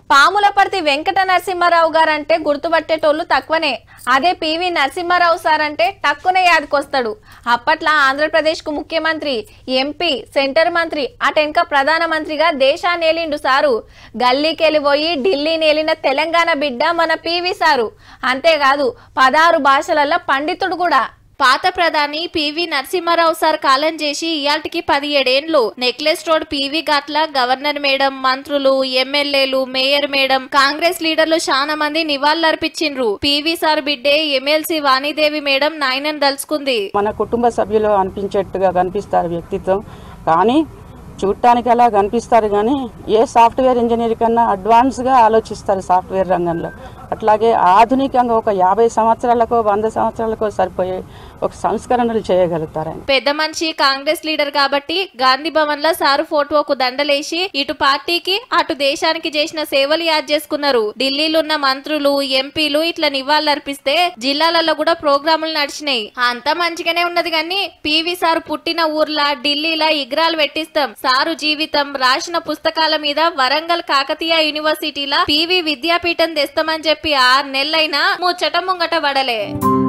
పాములపర్తి వెంకట నరసింహారావు గారంటే గుర్తుపట్టేటోళ్ళు తక్కువనే అదే పివి నరసింహారావు సార్ అంటే టక్కునే యాదకొస్తాడు అప్పట్లో ఆంధ్రప్రదేశ్ కు ముఖ్యమంత్రి ఎంపీ సెంటర్ మంత్రి అటెంక ప్రధానమంత్రిగా దేశాన్ని ఏలిండు సారు గల్లీకెళ్ళి పోయి ఢిల్లీ నేలిన తెలంగాణ బిడ్డ మన పివి సారు అంతేకాదు పదహారు భాషలలో పండితుడు కూడా పాత ప్రధాని పివి నరసింహారావు సార్ కాలం చేసి ఇయాల్టికి పదిహేడేండ్లు నెక్లెస్ రోడ్ పివి ఘాట్ల గవర్నర్ మేడం మంత్రులు ఎమ్మెల్యేలు మేయర్ మేడం కాంగ్రెస్ లీడర్లు చాలా మంది నివాళులర్పించిండ్రు పివి సార్ బిడ్డే ఎమ్మెల్సీ వాణిదేవి మేడం నాయనని దలుచుకుంది మన కుటుంబ సభ్యులు అనిపించేట్టుగా కనిపిస్తారు వ్యక్తిత్వం కానీ చూడటానికి అలా కనిపిస్తారు కానీ ఏ సాఫ్ట్వేర్ ఇంజనీర్ కన్నా అడ్వాన్స్గా ఆలోచిస్తారు సాఫ్ట్వేర్ రంగంలో అట్లాగే ఆధునికంగా ఒక యాభై సంవత్సరాలకో వంద సంవత్సరాలకో సరిపోయే ఒక సంస్కరణలు చేయగలుగుతారు ఆయన పెద్ద మనిషి కాంగ్రెస్ లీడర్ కాబట్టి గాంధీ భవన్ లో సారు ఫోటోకు దండలేసి ఇటు పార్టీకి అటు దేశానికి చేసిన సేవలు యాద్ చేసుకున్నారు ఢిల్లీలో ఉన్న మంత్రులు ఎంపీలు ఇట్లా నివాళులర్పిస్తే జిల్లాలలో కూడా ప్రోగ్రాములు నడిచినాయి అంతా మంచిగానే ఉన్నది కానీ పివి సారు పుట్టిన ఊర్లా ఢిల్లీలా ఇగ్రాలు పెట్టిస్తాం సారు జీవితం రాసిన పుస్తకాల మీద వరంగల్ కాకతీయ యూనివర్సిటీలా పివి విద్యాపీఠం తెస్తామని చెప్పి ఆరు నెలలైనా ముచ్చట ముంగట పడలే